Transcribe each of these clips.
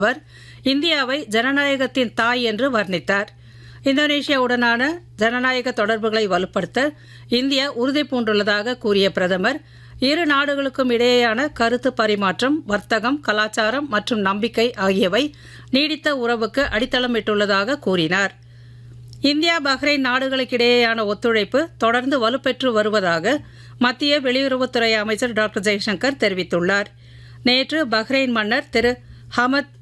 அவர் இந்தியாவை ஜனநாயகத்தின் தாய் என்று வர்ணித்தார் இந்தோனேஷியாவுடனான ஜனநாயக தொடர்புகளை வலுப்படுத்த இந்தியா உறுதி பூண்டுள்ளதாக கூறிய பிரதமர் இரு நாடுகளுக்கும் இடையேயான கருத்து பரிமாற்றம் வர்த்தகம் கலாச்சாரம் மற்றும் நம்பிக்கை ஆகியவை நீடித்த உறவுக்கு அடித்தளமிட்டுள்ளதாக கூறினார் இந்தியா பஹ்ரைன் நாடுகளுக்கிடையேயான ஒத்துழைப்பு தொடர்ந்து வலுப்பெற்று வருவதாக மத்திய வெளியுறவுத்துறை அமைச்சர் டாக்டர் ஜெய்சங்கர் தெரிவித்துள்ளார் நேற்று பஹ்ரைன் மன்னர் திரு ஹமத்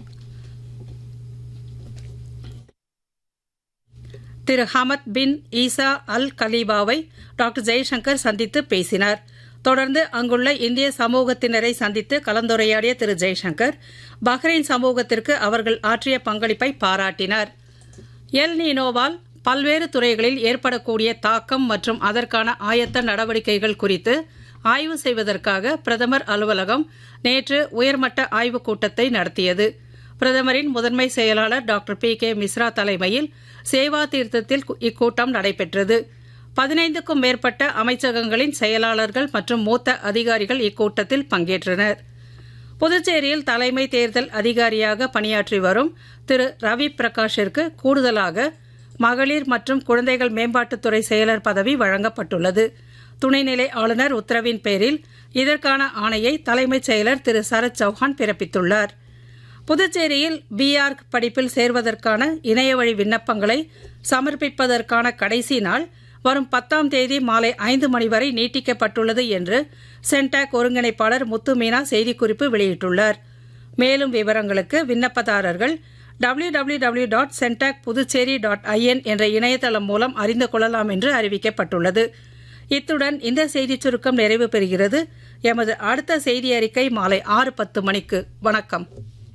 திரு ஹமத் பின் ஈசா அல் கலீபாவை டாக்டர் ஜெய்சங்கர் சந்தித்து பேசினார் தொடர்ந்து அங்குள்ள இந்திய சமூகத்தினரை சந்தித்து கலந்துரையாடிய திரு ஜெய்சங்கர் பஹ்ரைன் சமூகத்திற்கு அவர்கள் ஆற்றிய பங்களிப்பை பாராட்டினார் எல் நீனோவால் பல்வேறு துறைகளில் ஏற்படக்கூடிய தாக்கம் மற்றும் அதற்கான ஆயத்த நடவடிக்கைகள் குறித்து ஆய்வு செய்வதற்காக பிரதமர் அலுவலகம் நேற்று உயர்மட்ட ஆய்வுக் கூட்டத்தை நடத்தியது பிரதமரின் முதன்மை செயலாளர் டாக்டர் பி கே மிஸ்ரா தலைமையில் சேவா தீர்த்தத்தில் இக்கூட்டம் நடைபெற்றது பதினைந்துக்கும் மேற்பட்ட அமைச்சகங்களின் செயலாளர்கள் மற்றும் மூத்த அதிகாரிகள் இக்கூட்டத்தில் பங்கேற்றனர் புதுச்சேரியில் தலைமை தேர்தல் அதிகாரியாக பணியாற்றி வரும் திரு ரவி பிரகாஷிற்கு கூடுதலாக மகளிர் மற்றும் குழந்தைகள் மேம்பாட்டுத்துறை செயலர் பதவி வழங்கப்பட்டுள்ளது துணைநிலை ஆளுநர் உத்தரவின் பேரில் இதற்கான ஆணையை தலைமைச் செயலர் திரு சரத் சௌஹான் பிறப்பித்துள்ளார் புதுச்சேரியில் பிஆர்க் படிப்பில் சேர்வதற்கான இணையவழி விண்ணப்பங்களை சமர்ப்பிப்பதற்கான கடைசி நாள் வரும் பத்தாம் தேதி மாலை ஐந்து மணி வரை நீட்டிக்கப்பட்டுள்ளது என்று சென்டாக் ஒருங்கிணைப்பாளர் முத்து மீனா செய்திக்குறிப்பு வெளியிட்டுள்ளார் மேலும் விவரங்களுக்கு விண்ணப்பதாரர்கள் W W W dot Centac Puducherry dot IN என்ற இணையதளம் மூலம் அறிந்து கொள்ளலாம் என்று அறிவிக்கப்பட்டுள்ளது இத்துடன் இந்த செய்திச் சுருக்கம் நிறைவு பெறுகிறது எமது அடுத்த செய்தி அறிக்கை மாலை ஆறு பத்து மணிக்கு வணக்கம்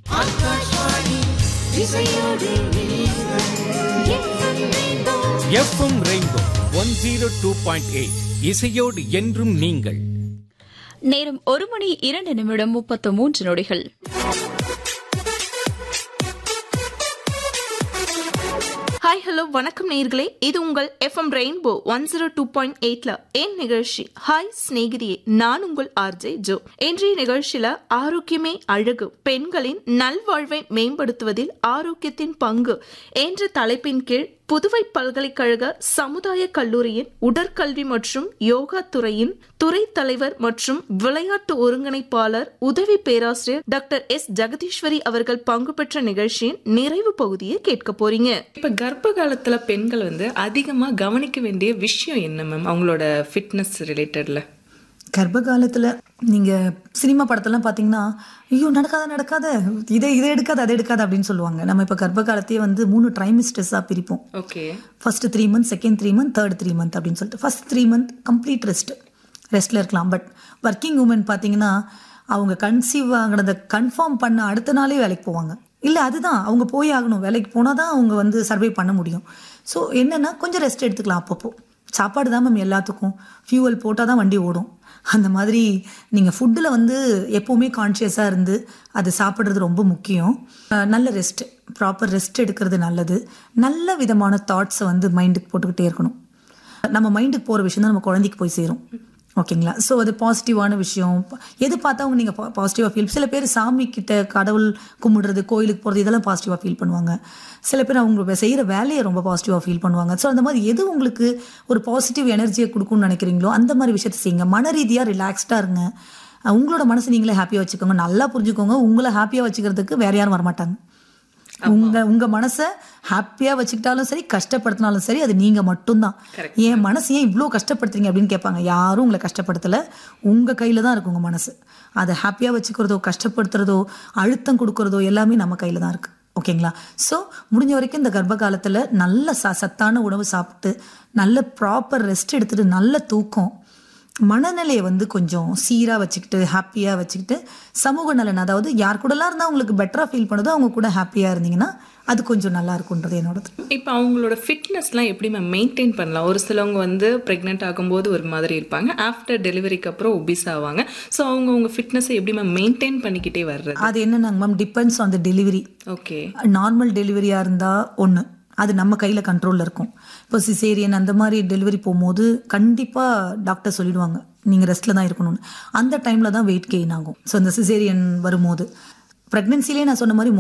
FM Rainbow one zero two point eight இசையோடு என்றும் நீங்கள் நேரம் ஒரு மணி இரண்டு நிமிடம் முப்பத்து மூன்று நொடிகள் ஹாய் ஹலோ வணக்கம் நேயர்களே இது உங்கள் FM Rainbow one zero two point எயிட்ல என் நிகழ்ச்சி ஹாய் சிநேகிதியே நான் உங்கள் ஆர்ஜே ஜோ இன்றைய நிகழ்ச்சியில ஆரோக்கியமே அழகு பெண்களின் நல்வாழ்வை மேம்படுத்துவதில் ஆரோக்கியத்தின் பங்கு என்ற தலைப்பின் கீழ் புதுவை பல்கலைக்கழக சமுதாய கல்லூரியின் உடற்கல்வி மற்றும் யோகா துறையின் துறை தலைவர் மற்றும் விளையாட்டு ஒருங்கிணைப்பாளர் உதவி பேராசிரியர் டாக்டர் எஸ் ஜெகதீஸ்வரி அவர்கள் பங்கு பெற்ற நிகழ்ச்சியின் நிறைவு பகுதியை கேட்க போறீங்க இப்ப கர்ப்ப காலத்துல பெண்கள் வந்து அதிகமா கவனிக்க வேண்டிய விஷயம் என்ன மேம் அவங்களோட ஃபிட்னஸ் ரிலேட்டட்ல கர்ப்ப காலத்தில் நீங்கள் சினிமா படத்தெல்லாம் பார்த்தீங்கன்னா ஐயோ நடக்காத நடக்காத இதை இதை எடுக்காத அதை எடுக்காத அப்படின்னு சொல்லுவாங்க நம்ம இப்போ கர்ப்ப காலத்தையே வந்து மூணு ட்ரைமிஸ்டர்ஸாக பிரிப்போம் okay first three month second three month third three month அப்படின்னு சொல்லிட்டு first three month complete rest ரெஸ்ட்டில் இருக்கலாம் பட் ஒர்க்கிங் உமன் பார்த்தீங்கன்னா அவங்க கன்சீவ் ஆகினதை கன்ஃபார்ம் பண்ண அடுத்த நாளே வேலைக்கு போவாங்க இல்லை அதுதான் அவங்க போய் ஆகணும் வேலைக்கு போனால் தான் அவங்க வந்து சர்வை பண்ண முடியும் ஸோ என்னென்னா கொஞ்சம் ரெஸ்ட் எடுத்துக்கலாம் அப்பப்போ சாப்பாடு தான் மேம் எல்லாத்துக்கும் ஃபியூவல் போட்டால் தான் வண்டி ஓடும் அந்த மாதிரி நீங்கள் ஃபுட்டில் வந்து எப்போவுமே கான்ஷியஸாக இருந்து அது சாப்பிட்றது ரொம்ப முக்கியம் அஹ் நல்ல ரெஸ்ட் ப்ராப்பர் ரெஸ்ட் எடுக்கிறது நல்லது நல்ல விதமான தாட்ஸை வந்து மைண்டுக்கு போட்டுக்கிட்டே இருக்கணும் நம்ம மைண்டுக்கு போகிற விஷயம் தான் நம்ம குழந்தைக்கு போய் சேரும் ஓகேங்களா ஸோ அது பாசிட்டிவான விஷயம் எது பார்த்தவங்க நீங்கள் பாசிட்டிவாக ஃபீல் சில பேர் சாமி கிட்ட கடவுள் கும்பிடுறது கோயிலுக்கு போகிறது இதெல்லாம் பாசிட்டிவாக ஃபீல் பண்ணுவாங்க சில பேர் அவங்க செய்கிற வேலையை ரொம்ப பாசிட்டிவாக ஃபீல் பண்ணுவாங்க ஸோ அந்த மாதிரி எது உங்களுக்கு ஒரு பாசிட்டிவ் எனர்ஜியை கொடுக்கும்னு நினைக்கிறீங்களோ அந்த மாதிரி விஷயத்தை செய்யுங்க மன ரீதியாக ரிலாக்ஸ்டாக இருங்க அஹ் உங்களோட மனசை நீங்களே ஹாப்பியாக வச்சுக்கோங்க நல்லா புரிஞ்சுக்கோங்க உங்களை ஹாப்பியாக வச்சுக்கிறதுக்கு வேற யாரும் வரமாட்டாங்க உங்க உங்க மனசை ஹாப்பியா வச்சுக்கிட்டாலும் சரி கஷ்டப்படுத்தினாலும் சரி அது நீங்க மட்டும்தான் என் மனசு ஏன் இவ்வளோ கஷ்டப்படுத்துறீங்க அப்படின்னு கேட்பாங்க யாரும் உங்களை கஷ்டப்படுத்தல உங்க கையில தான் இருக்கு உங்க மனசு அதை ஹாப்பியா வச்சுக்கிறதோ கஷ்டப்படுத்துறதோ அழுத்தம் கொடுக்கறதோ எல்லாமே நம்ம கையில தான் இருக்கு ஓகேங்களா ஸோ முடிஞ்ச வரைக்கும் இந்த கர்ப்ப காலத்தில் நல்ல ச சத்தான உணவு சாப்பிட்டு நல்ல ப்ராப்பர் ரெஸ்ட் எடுத்துட்டு நல்ல தூக்கம் மனநிலையை வந்து கொஞ்சம் சீராக வச்சுக்கிட்டு ஹாப்பியாக வச்சுக்கிட்டு சமூக நலன் அதாவது யார் கூடலாம் இருந்தால் உங்களுக்கு பெட்டராக ஃபீல் பண்ணுதோ அவங்க கூட ஹாப்பியாக இருந்தீங்கன்னா அது கொஞ்சம் நல்லா இருக்குன்றது என்னோடது இப்போ அவங்களோட ஃபிட்னஸ்லாம் எப்படி மேம் மெயின்டைன் பண்ணலாம் ஒரு சிலவங்க வந்து ப்ரெக்னென்ட் ஆகும்போது ஒரு மாதிரி இருப்பாங்க ஆஃப்டர் டெலிவரிக்கு அப்புறம் ஒபிஸ் ஆவாங்க ஸோ அவங்க அவங்க ஃபிட்னஸை எப்படி மேம் மெயின்டைன் பண்ணிக்கிட்டே வர்றது அது என்னன்னாங்க ma'am depends on the delivery okay normal டெலிவரியாக இருந்தால் ஒன்று அது நம்ம கையில் கண்ட்ரோலில் இருக்கும் இப்போ சிசேரியன் அந்த மாதிரி டெலிவரி போகும்போது கண்டிப்பாக டாக்டர் சொல்லிடுவாங்க நீங்கள் ரெஸ்ட்டில் தான் இருக்கணும்னு அந்த டைமில் தான் வெயிட் கெயின் ஆகும் ஸோ இந்த சிசேரியன் வரும்போது ப்ரெக்னென்சிலே நான் சொன்ன மாதிரி